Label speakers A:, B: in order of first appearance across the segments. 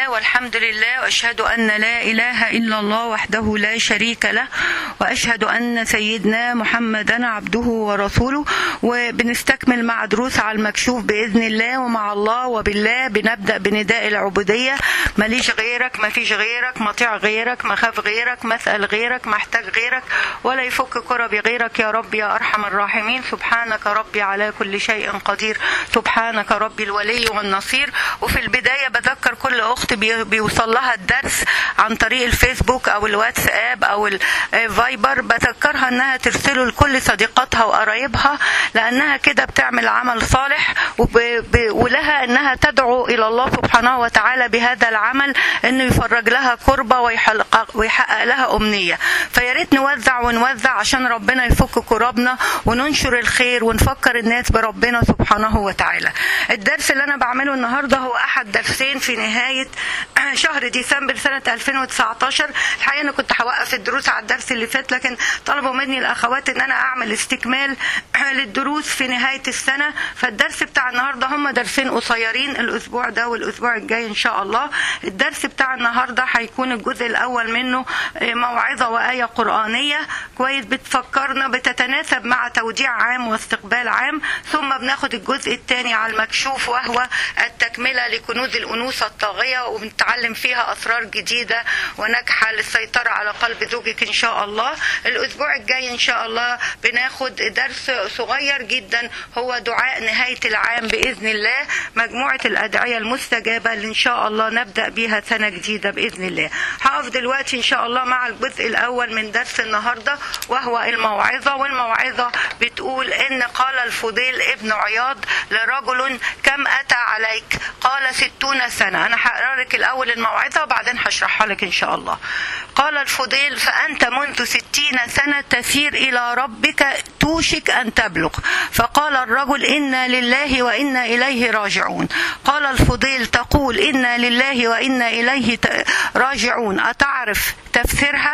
A: والحمد لله واشهد ان لا اله الا الله وحده لا شريك له واشهد ان سيدنا محمدا عبده ورسوله وبنستكمل مع دروس على المكشوف باذن الله ومع الله وبالله بنبدا بنداء العبوديه ماليش غيرك ما فيش غيرك مطيع غيرك مخاف غيرك مسال غيرك محتاج غيرك ولا يفك كربي غيرك يا رب يا ارحم الراحمين سبحانك ربي على كل شيء قدير سبحانك ربي الولي والنصير وفي البدايه بذكر كل اخت بي- بيوصل لها الدرس عن طريق الفيسبوك او الواتساب او الفايبر بذكرها انها ترسله لكل صديقاتها وقرايبها لانها كده بتعمل عمل صالح وب... ب... ولها انها تدعو الى الله سبحانه وتعالى بهذا العمل انه يفرج لها كربه ويحقق, ويحقق لها امنيه فيا ريت نوزع ونوزع عشان ربنا يفك كربنا وننشر الخير ونفكر الناس بربنا سبحانه وتعالى الدرس اللي انا بعمله النهارده هو احد درسين في نهايه شهر ديسمبر سنه 2019 الحقيقه انا كنت هوقف الدروس على الدرس اللي فات لكن طلبوا مني الاخوات ان انا اعمل استكمال للدروس في نهايه السنه فالدرس بتاع النهارده هم درسين قصيرين الاسبوع ده والاسبوع الجاي ان شاء الله الدرس بتاع النهارده هيكون الجزء الاول منه موعظه وايه قرانيه كويس بتفكرنا بتتناسب مع توديع عام واستقبال عام ثم بناخد الجزء الثاني على المكشوف وهو التكمله لكنوز الانوثه الطاغيه وبنتعلم فيها اسرار جديده وناجحه للسيطره على قلب زوجك ان شاء الله الاسبوع الجاي ان شاء الله بناخد درس صغير جدا هو دعاء نهايه العام باذن الله مجموعه الادعيه المستجابه اللي ان شاء الله نبدا بيها سنه جديده باذن الله هقف دلوقتي ان شاء الله مع الجزء الاول من درس النهارده وهو الموعظه والموعظه بتقول ان قال الفضيل ابن عياض لرجل كم اتى عليك قال ستون سنه انا هقرا لك الاول الموعظه وبعدين هشرحها لك ان شاء الله قال الفضيل فانت منذ ستين سنه تسير الى ربك توشك ان تبلغ فقال الرجل انا لله وانا اليه راجعون قال الفضيل تقول انا لله وانا اليه ت- راجعون اتعرف تفسيرها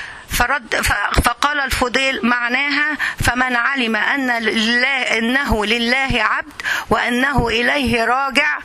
A: فرد ف- فقال الفضيل معناها فمن علم ان لله انه لله عبد وانه اليه راجع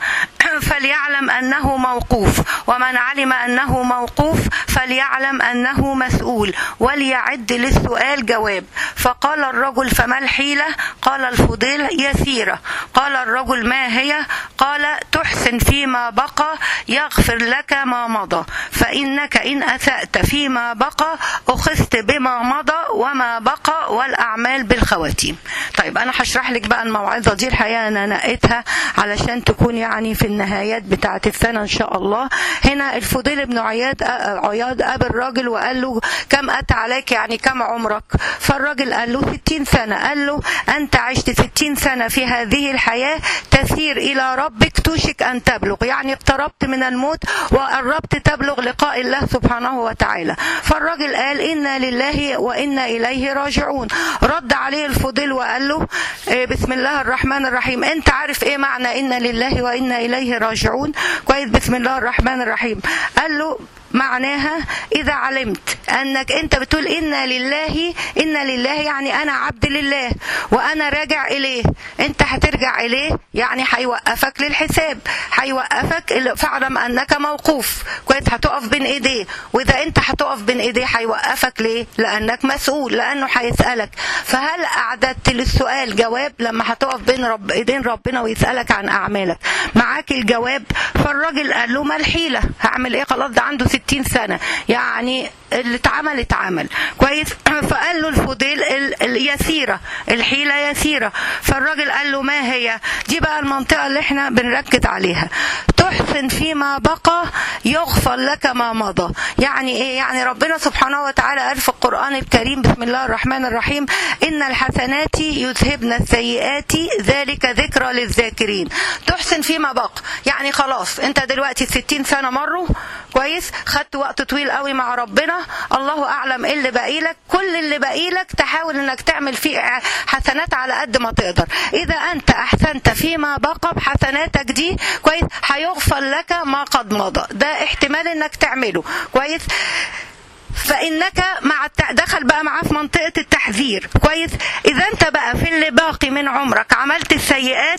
A: فليعلم انه موقوف ومن علم انه موقوف فليعلم انه مسؤول وليعد للسؤال جواب فقال الرجل فما الحيله قال الفضيل يسيره قال الرجل ما هي قال تحسن فيما بقى يغفر لك ما مضى فانك ان اسات فيما بقى اخذت بما مضى وما بقى والاعمال بالخواتيم طيب انا هشرح لك بقى الموعظه دي الحقيقه انا نقيتها علشان تكون يعني في النهايات بتاعه السنه ان شاء الله هنا الفضيل بن عياد عياض قابل راجل وقال له كم اتى عليك يعني كم عمرك فالراجل قال له 60 سنه قال له انت عشت 60 سنه في هذه الحياه تسير الى ربك توشك ان تبلغ يعني اقتربت من الموت وقربت تبلغ لقاء الله سبحانه وتعالى فالراجل قال انا لله وانا اليه راجعون رد عليه الفضيل وقال له إيه، بسم الله الرحمن الرحيم انت عارف ايه معنى انا لله وانا اليه راجعون كويس بسم الله الرحمن الرحيم قال له معناها إذا علمت أنك أنت بتقول إنا لله إنا لله يعني أنا عبد لله وأنا راجع إليه أنت هترجع إليه يعني هيوقفك للحساب هيوقفك ال- فاعلم أنك موقوف كويس هتقف بين إيديه وإذا أنت هتقف بين إيديه هيوقفك ليه؟ لأنك مسؤول لأنه هيسألك فهل أعددت للسؤال جواب لما هتقف بين رب إيدين ربنا ويسألك عن أعمالك معاك الجواب فالراجل قال له ما الحيلة هعمل إيه خلاص ده عنده 60 سنة يعني اللي اتعمل اتعمل كويس فقال له الفضيل ال- اليسيرة الحيلة يسيرة فالراجل قال له ما هي دي بقى المنطقة اللي احنا بنركز عليها تحسن فيما بقى يغفر لك ما مضى يعني ايه يعني ربنا سبحانه وتعالى قال في القرآن الكريم بسم الله الرحمن الرحيم ان الحسنات يذهبن السيئات ذلك ذكرى للذاكرين تحسن فيما بقى يعني خلاص انت دلوقتي 60 سنة مروا كويس خدت وقت طويل قوي مع ربنا الله اعلم ايه اللي باقي لك كل اللي باقي لك تحاول انك تعمل فيه حسنات على قد ما تقدر اذا انت احسنت فيما بقى بحسناتك دي كويس هيغفر لك ما قد مضى ده احتمال انك تعمله كويس فانك مع الت... دخل بقى معاه في منطقه التحذير كويس اذا انت بقى في اللي باقي من عمرك عملت السيئات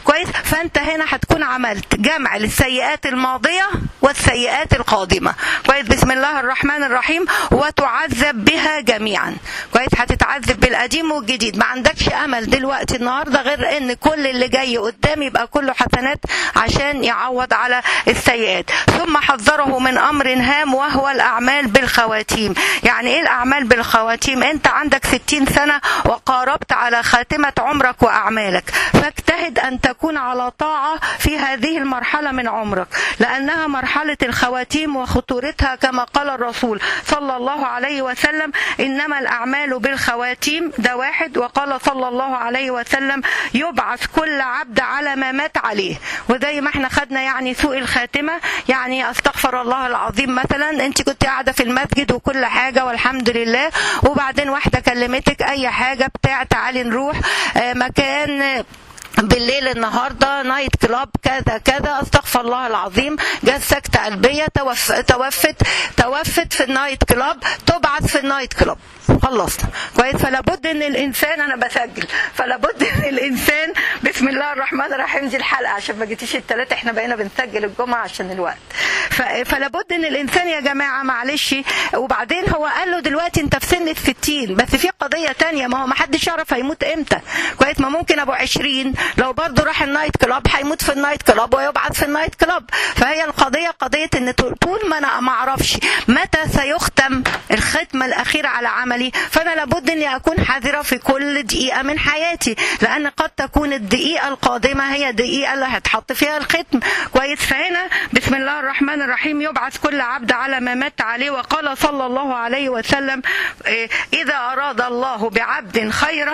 A: كويس فانت هنا هتكون عملت جمع للسيئات الماضيه والسيئات القادمه كويس بسم الله الرحمن الرحيم وتعذب بها جميعا كويس هتتعذب بالقديم والجديد ما عندكش امل دلوقتي النهارده غير ان كل اللي جاي قدام يبقى كله حسنات عشان يعوض على السيئات ثم حذره من امر هام وهو الاعمال بالخواتيم يعني ايه الاعمال بالخواتيم انت عندك 60 سنه وقاربت على خاتمه عمرك واعمالك فاجتهد ان تكون على طاعه في هذه المرحله من عمرك لانها مرحله الخواتيم وخطورتها كما قال الرسول صلى الله عليه وسلم انما الاعمال بالخواتيم ده واحد وقال صلى الله عليه وسلم يبعث كل عبد على ما مات عليه وزي ما احنا خدنا يعني سوء الخاتمه يعني استغفر الله العظيم مثلا انت كنت قاعده في المسجد وكل حاجه والحمد لله وبعدين واحده كلمتك اي حاجه بتاع تعالي نروح آه، مكان بالليل النهارده نايت كلاب كذا كذا استغفر الله العظيم جت سكته قلبيه توف توفت توفت في النايت كلاب تبعث في النايت كلاب خلصنا كويس فلا بد ان الانسان انا بسجل فلا بد ان الانسان بسم الله الرحمن الرحيم دي الحلقه عشان ما جيتيش الثلاثه احنا بقينا بنسجل الجمعه عشان الوقت ف- فلا بد ان الانسان يا جماعه معلش وبعدين هو قال له دلوقتي انت في سن الستين بس في قضيه تانية ما هو ما حدش يعرف هيموت امتى كويس ما ممكن ابو عشرين لو برضه راح النايت كلاب هيموت في النايت كلاب ويبعث في النايت كلاب فهي القضيه قضيه ان طول ما انا ما اعرفش متى سيختم الختمه الاخيره على عملي فانا لابد اني اكون حذره في كل دقيقه من حياتي لان قد تكون الدقيقه القادمه هي الدقيقه اللي هتحط فيها الختم كويس فهنا بسم الله الرحمن الرحيم يبعث كل عبد على ما مات عليه وقال صلى الله عليه وسلم إيه، اذا اراد الله بعبد خيرا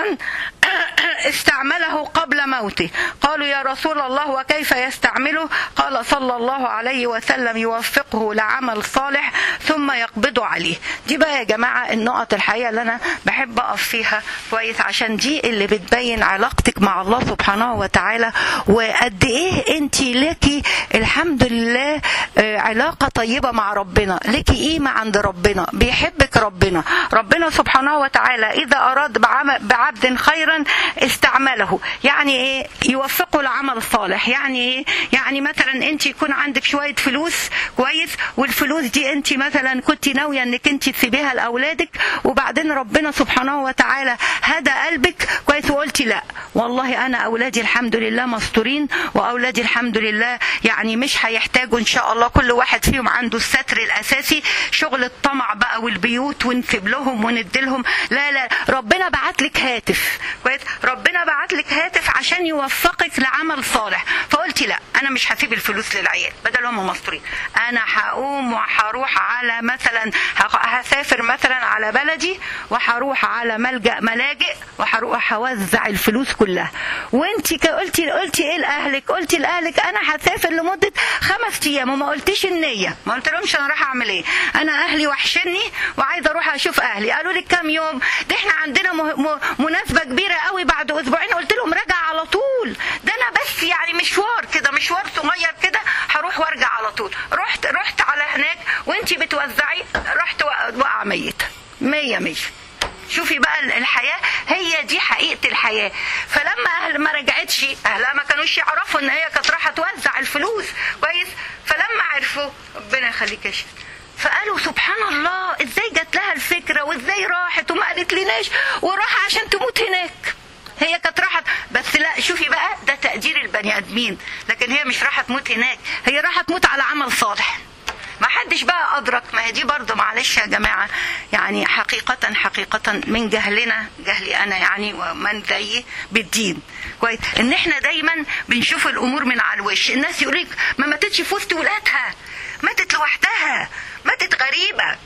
A: استعمله قبل موته قالوا يا رسول الله وكيف يستعمله قال صلى الله عليه وسلم يوفقه لعمل صالح ثم يقبض عليه دي بقى يا جماعة النقط الحقيقة اللي أنا بحب أقف فيها كويس عشان دي اللي بتبين علاقتك مع الله سبحانه وتعالى وقد إيه أنت لك الحمد لله آه، علاقة طيبة مع ربنا لك قيمة عند ربنا بيحبك ربنا ربنا سبحانه وتعالى إذا أراد بعم- بعبد خيرا استعمله يعني ايه يوفقه لعمل صالح يعني ايه يعني مثلا انت يكون عندك شويه فلوس كويس والفلوس دي انت مثلا كنت ناويه انك انت تسيبيها لاولادك وبعدين ربنا سبحانه وتعالى هدى قلبك كويس وقلتي لا والله انا اولادي الحمد لله مستورين واولادي الحمد لله يعني مش هيحتاجوا ان شاء الله كل واحد فيهم عنده الستر الاساسي شغل الطمع بقى والبيوت ونسيب لهم ونديلهم لا لا ربنا بعت لك هاتف كويس ربنا بعت لك هاتف عشان يوفقك لعمل صالح فقلتي لا انا مش هسيب الفلوس للعيال بدل هم مستورين انا هقوم وهروح على مثلا هسافر مثلا على بلدي وهروح على ملجا ملاجئ وهروح اوزع الفلوس كلها وانت قلتي قلتي ايه لاهلك قلتي لاهلك انا هسافر لمده خمس ايام وما قلتيش النيه ما قلت لهمش انا رايحه اعمل ايه انا اهلي وحشني وعايزه اروح اشوف اهلي قالوا لي كام يوم ده احنا عندنا م- م- مناسبه كبيره قوي بعد اسبوعين قلت لهم راجع على طول ده انا بس يعني مشوار كده مشوار صغير كده هروح وارجع على طول رحت رحت على هناك وانتي بتوزعي رحت واقعه ميته مية مية شوفي بقى الحياة هي دي حقيقة الحياة فلما أهل ما رجعتش أهلها ما كانوش يعرفوا إن هي كانت رايحة توزع الفلوس كويس فلما عرفوا ربنا يخليك يا شيخ فقالوا سبحان الله ازاي جات لها الفكرة وازاي راحت وما قالت لناش وراح عشان تموت هناك هي كانت راحت بس لا شوفي بقى ده تقدير البني ادمين لكن هي مش راحت تموت هناك هي راحت تموت على عمل صالح ما حدش بقى ادرك ما هي دي برضه معلش يا جماعه يعني حقيقه حقيقه من جهلنا جهلي انا يعني ومن زيي بالدين كويس ان احنا دايما بنشوف الامور من على الوش الناس يقول لك ما ماتتش في وسط ولادها ماتت لوحدها ماتت غريبه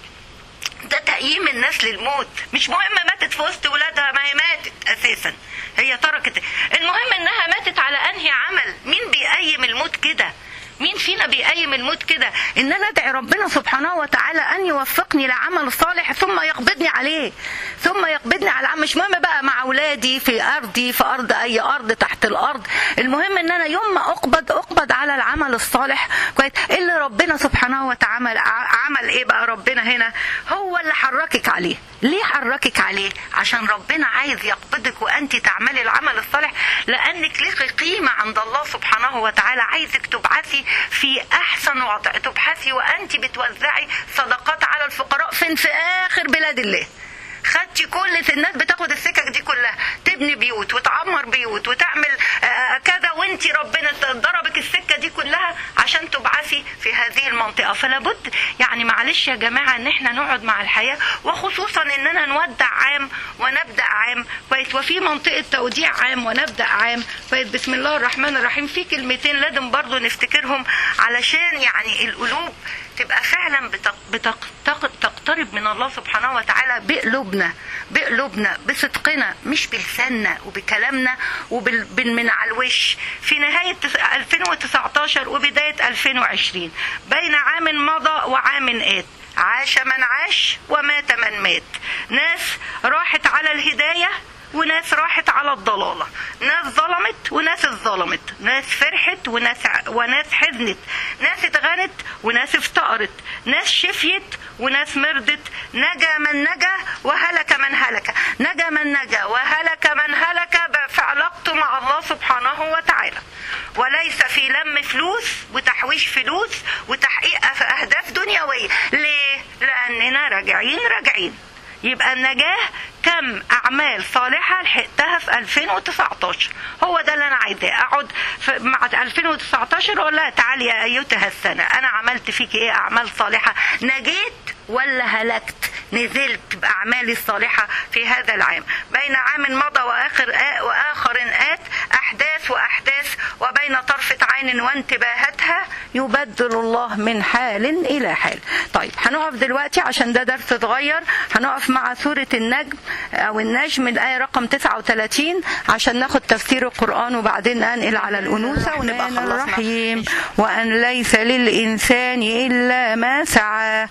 A: ده تقييم الناس للموت مش مهم ماتت في وسط ولادها ما هي ماتت اساسا هي تركت المهم انها ماتت على انهي عمل مين بيقيم الموت كده مين فينا بيقيم الموت كده ان انا ادعي ربنا سبحانه وتعالى ان يوفقني لعمل صالح ثم يقبضني عليه ثم يقبضني على العمل مش مهم بقى مع اولادي في ارضي في ارض اي ارض تحت الارض المهم ان انا يوم ما اقبض اقبض على العمل الصالح كويس اللي ربنا سبحانه وتعالى عمل ايه بقى ربنا هنا هو اللي حركك عليه ليه حركك عليه عشان ربنا عايز يقبضك وانت تعملي العمل الصالح لانك لك قيمه عند الله سبحانه وتعالى عايزك تبعثي في احسن وضع تبحثي وانت بتوزعي صدقات على الفقراء فين في اخر بلاد الله خدتي كل الناس بتاخد السكك دي كلها تبني بيوت وتعمر بيوت وتعمل آه كذا وانت ربنا ضربك السكه دي كلها عشان تبعثي في هذه المنطقه فلا بد يعني معلش يا جماعه ان احنا نقعد مع الحياه وخصوصا اننا نودع عام ونبدا عام كويس وفي منطقه توديع عام ونبدا عام كويس بسم الله الرحمن الرحيم في كلمتين لازم برضو نفتكرهم علشان يعني القلوب تبقى فعلا بتق... بتق... تقترب من الله سبحانه وتعالى بقلوبنا بقلوبنا بصدقنا مش بلساننا وبكلامنا وبال من على الوش في نهاية 2019 وبداية 2020 بين عام مضى وعام آت عاش من عاش ومات من مات ناس راحت على الهدايه وناس راحت على الضلالة ناس ظلمت وناس اتظلمت ناس فرحت وناس وناس حزنت ناس اتغنت وناس افتقرت ناس شفيت وناس مرضت نجا من نجا وهلك من هلك نجا من نجا وهلك من هلك في علاقته مع الله سبحانه وتعالى وليس في لم فلوس وتحويش فلوس وتحقيق اهداف دنيويه ليه لاننا راجعين راجعين يبقى النجاه كم اعمال صالحه لحقتها في 2019 هو ده اللي انا عايزاه اقعد مع 2019 اقول لها تعالي يا ايتها السنه انا عملت فيك ايه اعمال صالحه نجيت ولا هلكت نزلت باعمالي الصالحه في هذا العام بين عام مضى واخر آ واخر ات احداث واحداث وبين طرفه عين وانتباهاتها يبدل الله من حال الى حال طيب هنقف دلوقتي عشان ده درس صغير هنقف مع سوره النجم او النجم الايه رقم 39 عشان ناخد تفسير القران وبعدين انقل على الانوثه ونبقى خلصنا الرحيم وان ليس للانسان الا ما سعى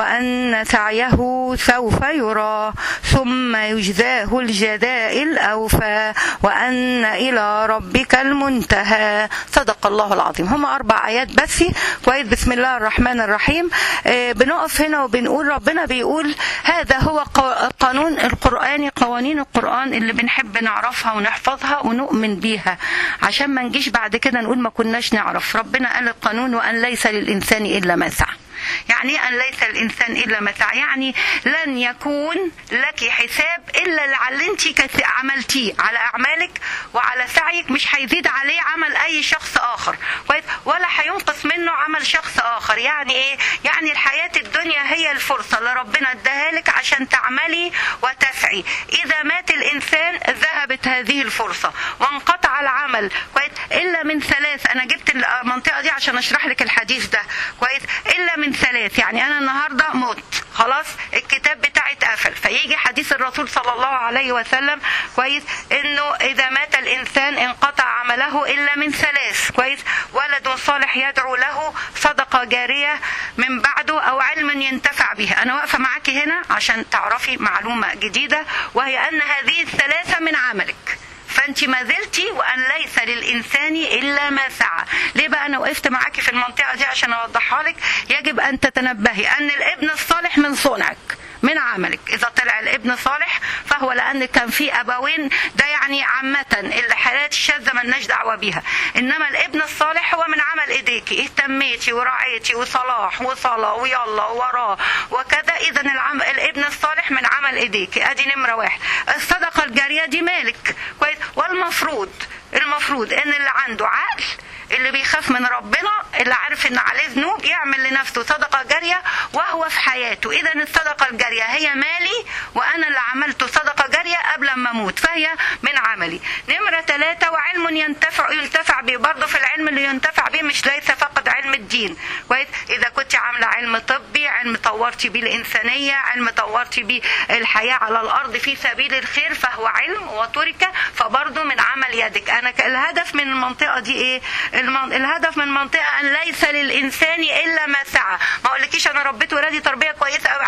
A: وان سعيه سوف يرى ثم يجزاه الجزاء الاوفى وان الى ربك المنتهى صدق الله العظيم هم اربع ايات بس كويس بسم الله الرحمن الرحيم آه بنقف هنا وبنقول ربنا بيقول هذا هو قانون القرآني قوانين القرآن اللي بنحب نعرفها ونحفظها ونؤمن بيها عشان ما نجيش بعد كده نقول ما كناش نعرف ربنا قال القانون وأن ليس للإنسان إلا ما سعى يعني أن ليس الإنسان إلا ما سعى يعني لن يكون لك حساب إلا اللي أنت عملتيه على أعمالك وعلى سعيك مش هيزيد عليه عمل أي شخص آخر كويس ولا هينقص منه عمل شخص آخر يعني إيه يعني الحياة الدنيا هي الفرصة اللي ربنا اداها لك عشان تعملي وتسعي إذا مات الإنسان ذهبت هذه الفرصة وانقطع العمل كويس إلا من ثلاث أنا جبت المنطقة دي عشان أشرح لك الحديث ده كويس إلا من ثلاث يعني انا النهارده مت خلاص الكتاب بتاعي اتقفل فيجي حديث الرسول صلى الله عليه وسلم كويس انه اذا مات الانسان انقطع عمله الا من ثلاث كويس ولد صالح يدعو له صدقه جاريه من بعده او علم ينتفع به انا واقفه معاكي هنا عشان تعرفي معلومه جديده وهي ان هذه الثلاثه من عملك فانت ما زلتي وان ليس للانسان الا ما سعى ليه بقى انا وقفت معاكي في المنطقه دي عشان اوضحها لك يجب ان تتنبهي ان الابن الصالح من صنعك من عملك اذا طلع الابن صالح فهو لان كان في ابوين ده يعني عامه الحالات الشاذه ملناش دعوه بيها انما الابن الصالح هو من عمل ايديكي اهتميتي ورعيتي وصلاح وصلاه ويلا وراه وكذا اذا العم... الابن الصالح من عمل ايديكي ادي نمره واحد الصدقه الجاريه دي مالك كويس والمفروض المفروض ان اللي عنده عقل اللي بيخاف من ربنا اللي عارف ان عليه ذنوب يعمل لنفسه صدقه جاريه وهو في حياته اذا الصدقه الجاريه هي مالي وانا اللي عملته صدقه جاريه قبل ما اموت فهي من عملي نمره ثلاثه وعلم ينتفع ينتفع به برضه في العلم اللي ينتفع به مش ليس فقط علم الدين كويس اذا كنت عامله علم طبي علم طورتي بيه الانسانيه علم طورتي بيه الحياه على الارض في سبيل الخير فهو علم وترك فبرضه من عمل يدك انا الهدف من المنطقه دي ايه الهدف من منطقه ان ليس للانسان الا ما سعى ما اقولكيش انا ربيت ولادي تربيه كويسه قوي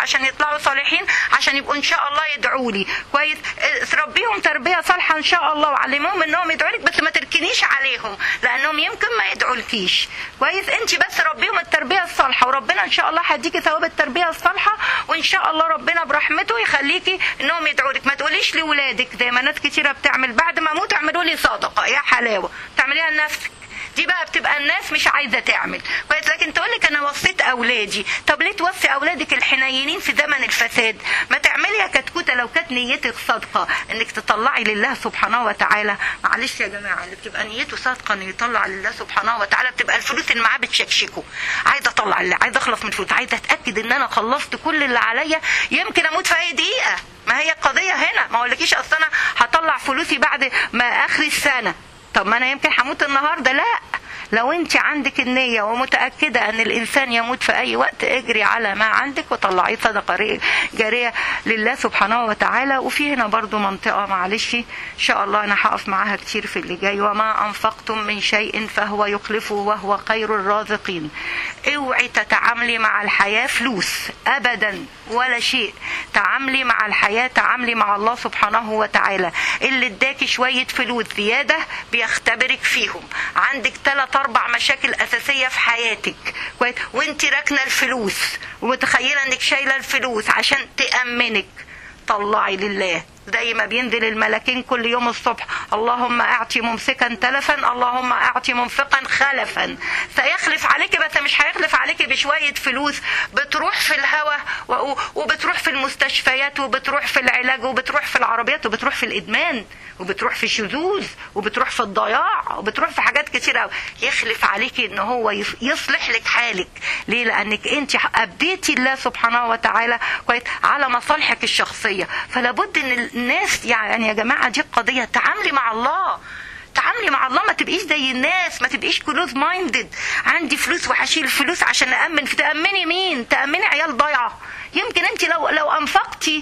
A: عشان يطلعوا صالحين عشان يبقوا ان شاء الله يدعوا لي كويس اه، تربيهم تربيه صالحه ان شاء الله وعلموهم انهم يدعوا لك بس ما تركنيش عليهم لانهم يمكن ما يدعولكيش كويس انت بس ربيهم التربيه الصالحه وربنا ان شاء الله هيديكي ثواب التربيه الصالحه وان شاء الله ربنا برحمته يخليكي انهم يدعوا لك ما تقوليش لاولادك زي ما ناس كتيره بتعمل بعد ما اموت اعملوا لي صدقه يا حلاوه تعمليها لنفسك دي بقى بتبقى الناس مش عايزه تعمل كويس لكن تقول لك انا وصيت اولادي طب ليه توصي اولادك الحنينين في زمن الفساد ما تعملي يا كتكوته لو كانت نيتك صادقه انك تطلعي لله سبحانه وتعالى معلش يا جماعه اللي بتبقى نيته صادقه انه يطلع لله سبحانه وتعالى بتبقى الفلوس اللي معاه بتشكشكه عايزه اطلع اللي عايزه اخلص من الفلوس عايزه اتاكد ان انا خلصت كل اللي عليا يمكن اموت في اي دقيقه ما هي القضيه هنا ما اقولكيش اصل انا هطلع فلوسي بعد ما اخر السنه طب ما انا يمكن هموت النهارده لا لو انت عندك النية ومتأكدة ان الانسان يموت في اي وقت اجري على ما عندك وطلعيه صدقة جارية لله سبحانه وتعالى وفي هنا برضو منطقة معلش ان شاء الله انا هقف معاها كتير في اللي جاي وما انفقتم من شيء فهو يخلفه وهو خير الرازقين اوعي تتعاملي مع الحياة فلوس ابدا ولا شيء تعاملي مع الحياة تعاملي مع الله سبحانه وتعالى اللي اداكي شوية فلوس زيادة بيختبرك فيهم عندك ثلاث اربع مشاكل اساسية في حياتك كويس وانت راكنة الفلوس ومتخيلة انك شايلة الفلوس عشان تأمنك طلعي لله زي ما بينزل الملكين كل يوم الصبح اللهم اعطي ممسكا تلفا اللهم اعطي منفقا خلفا سيخلف عليك بس مش هيخلف عليك بشويه فلوس بتروح في الهوا وبتروح في المستشفيات وبتروح في العلاج وبتروح في العربيات وبتروح في الادمان وبتروح في الشذوذ وبتروح في الضياع وبتروح في حاجات كتير قوي يخلف عليك ان هو يصلح لك حالك ليه لانك انت ابديتي الله سبحانه وتعالى كويس على مصالحك الشخصيه فلا بد ان الناس يعني يا جماعه دي قضيه تعاملي مع الله تعاملي مع الله ما تبقيش زي الناس ما تبقيش كلوز مايندد عندي فلوس وهشيل فلوس عشان أأمن في تأمني مين تأمني عيال ضايعة يمكن انت لو لو انفقتي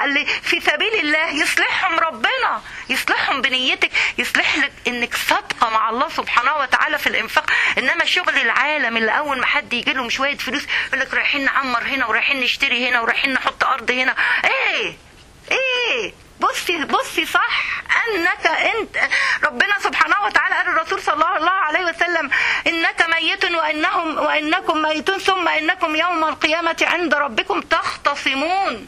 A: في سبيل الله يصلحهم ربنا يصلحهم بنيتك يصلح لك انك صادقه مع الله سبحانه وتعالى في الانفاق انما شغل العالم اللي اول ما حد يجي لهم شويه فلوس يقول لك رايحين نعمر هنا ورايحين نشتري هنا ورايحين نحط ارض هنا ايه ايه بصي بصي صح انك انت ربنا سبحانه وتعالى قال الرسول صلى الله عليه وسلم انك ميت وانهم وانكم ميتون ثم انكم يوم القيامه عند ربكم تختصمون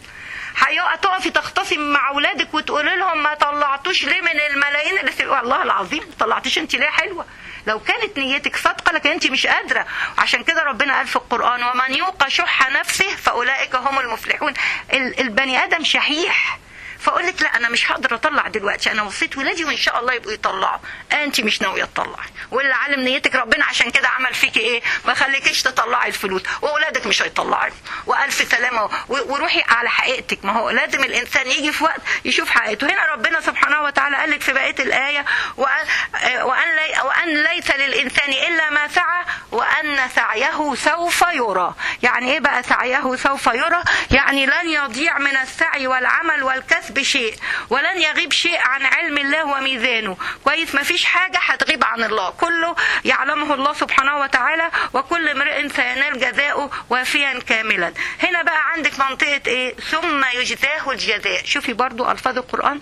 A: هتقفي تختصم مع اولادك وتقولي لهم ما طلعتوش ليه من الملايين اللي في والله العظيم ما طلعتيش انت ليه حلوه لو كانت نيتك صادقه لكن انت مش قادره عشان كده ربنا قال في القران ومن يوق شح نفسه فاولئك هم المفلحون البني ادم شحيح فاقول لك لا انا مش هقدر اطلع دلوقتي انا وصيت ولادي وان شاء الله يبقوا يطلعوا انت مش ناويه تطلعي واللي علم نيتك ربنا عشان كده عمل فيكي ايه ما خليكيش تطلعي الفلوس واولادك مش هيطلعوا والف سلامه وروحي على حقيقتك ما هو لازم الانسان يجي في وقت يشوف حقيقته هنا ربنا سبحانه وتعالى قال لك في بقيه الايه وان وان, لي وأن ليس للانسان الا ما سعى وان سعيه سوف يرى يعني ايه بقى سعيه سوف يرى يعني لن يضيع من السعي والعمل والكسب بشيء ولن يغيب شيء عن علم الله وميزانه كويس ما فيش حاجة هتغيب عن الله كله يعلمه الله سبحانه وتعالى وكل امرئ سينال جزاؤه وافيا كاملا هنا بقى عندك منطقة ايه ثم يجزاه الجزاء شوفي برضو ألفاظ القرآن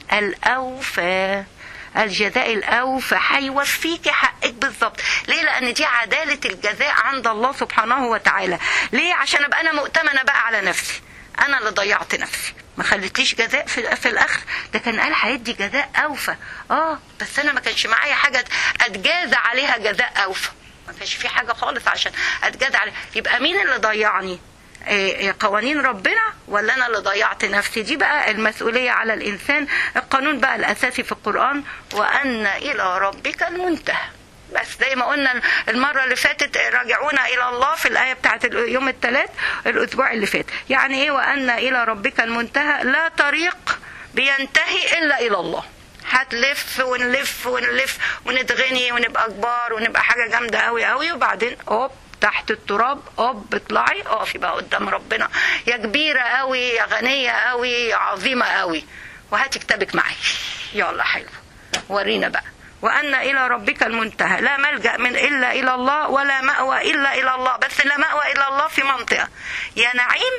A: الأوفى الجزاء الأوفى هيوفيكي حقك بالظبط ليه لأن دي عدالة الجزاء عند الله سبحانه وتعالى ليه عشان أبقى أنا مؤتمنة بقى على نفسي أنا اللي ضيعت نفسي ما خليتليش جزاء في, في الاخر ده كان قال هيدي جزاء اوفى اه بس انا ما كانش معايا حاجه اتجازى عليها جزاء اوفى ما كانش في حاجه خالص عشان اتجازى عليها يبقى مين اللي ضيعني إيه قوانين ربنا ولا انا اللي ضيعت نفسي دي بقى المسؤوليه على الانسان القانون بقى الاساسي في القران وان الى ربك المنتهى بس زي ما قلنا المرة اللي فاتت راجعونا إلى الله في الآية بتاعت يوم الثلاث الأسبوع اللي فات يعني إيه وأن إلى ربك المنتهى لا طريق بينتهي إلا إلى الله هتلف ونلف ونلف ونتغني ونبقى كبار ونبقى حاجة جامدة قوي قوي وبعدين أوب تحت التراب اوب اطلعي اقفي بقى قدام ربنا يا كبيرة قوي يا غنية قوي يا عظيمة قوي وهاتي كتابك معي يلا حلو ورينا بقى وأن إلى ربك المنتهى لا ملجأ من إلا إلى الله ولا مأوى إلا إلى الله بس لا مأوى إلا الله في منطقة يا نعيم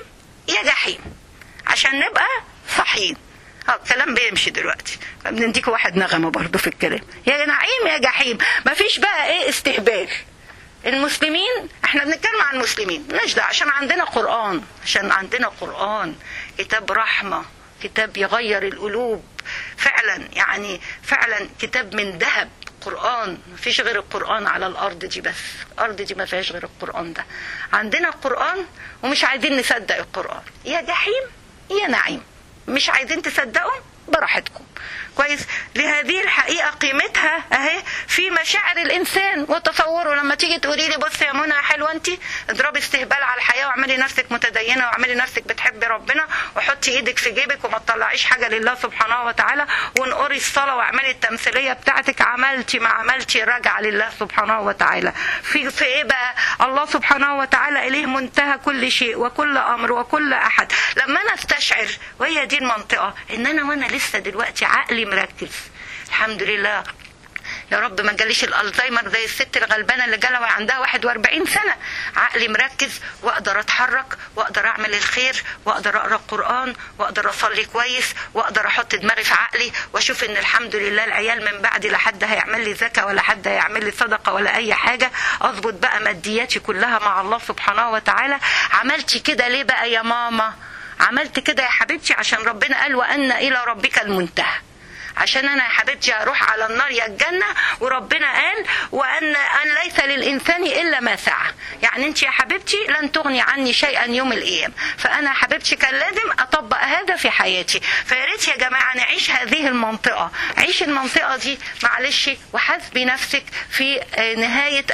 A: يا جحيم عشان نبقى صحيين اه الكلام بيمشي دلوقتي بنديكوا واحد نغمه برضه في الكلام يا نعيم يا جحيم مفيش بقى ايه استهبال المسلمين احنا بنتكلم عن المسلمين مش ده عشان عندنا قرآن عشان عندنا قرآن كتاب رحمة كتاب يغير القلوب فعلا يعني فعلا كتاب من ذهب قرآن مفيش غير القرآن على الأرض دي بس الأرض دي ما فيهاش غير القرآن ده عندنا القرآن ومش عايزين نصدق القرآن يا جحيم يا نعيم مش عايزين تصدقوا براحتكم كويس لهذه الحقيقه قيمتها اهي في مشاعر الانسان وتصوره لما تيجي تقولي لي بصي يا منى حلوه انت اضربي استهبال على الحياه واعملي نفسك متدينه واعملي نفسك بتحبي ربنا وحطي ايدك في جيبك وما تطلعيش حاجه لله سبحانه وتعالى وانقري الصلاه واعملي التمثيليه بتاعتك عملتي ما عملتي راجعه لله سبحانه وتعالى في في ايه بقى الله سبحانه وتعالى اليه منتهى كل شيء وكل امر وكل احد لما انا استشعر وهي دي المنطقه ان انا وانا لسه دلوقتي عقلي مركز الحمد لله يا رب ما جاليش الالزهايمر زي الست الغلبانه اللي جالها عندها 41 سنه عقلي مركز واقدر اتحرك واقدر اعمل الخير واقدر اقرا القران واقدر اصلي كويس واقدر احط دماغي في عقلي واشوف ان الحمد لله العيال من بعدي لا حد هيعمل لي زكاه ولا حد هيعمل لي صدقه ولا اي حاجه اظبط بقى مادياتي كلها مع الله سبحانه وتعالى عملتي كده ليه بقى يا ماما عملت كده يا حبيبتي عشان ربنا قال وان الى ربك المنتهى عشان انا يا حبيبتي اروح على النار يا الجنه وربنا قال وان ان ليس للانسان الا ما سعى يعني انت يا حبيبتي لن تغني عني شيئا يوم القيامه فانا يا حبيبتي كان لازم اطبق هذا في حياتي فيا ريت يا جماعه نعيش هذه المنطقه عيش المنطقه دي معلش وحاسبي نفسك في نهايه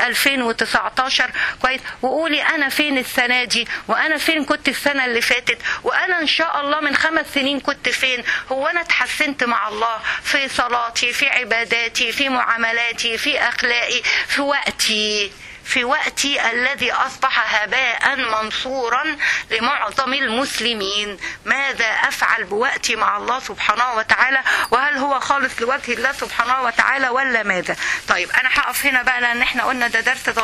A: 2019 كويس وقولي انا فين السنه دي وانا فين كنت السنه اللي فاتت وانا ان شاء الله من خمس سنين كنت فين هو انا اتحسنت مع الله في صلاتي في عباداتي في معاملاتي في اخلاقي في وقتي في وقتي الذي اصبح هباء منصورا لمعظم المسلمين ماذا افعل بوقتي مع الله سبحانه وتعالى وهل هو خالص لوجه الله سبحانه وتعالى ولا ماذا طيب انا هقف هنا بقى لان احنا قلنا ده درس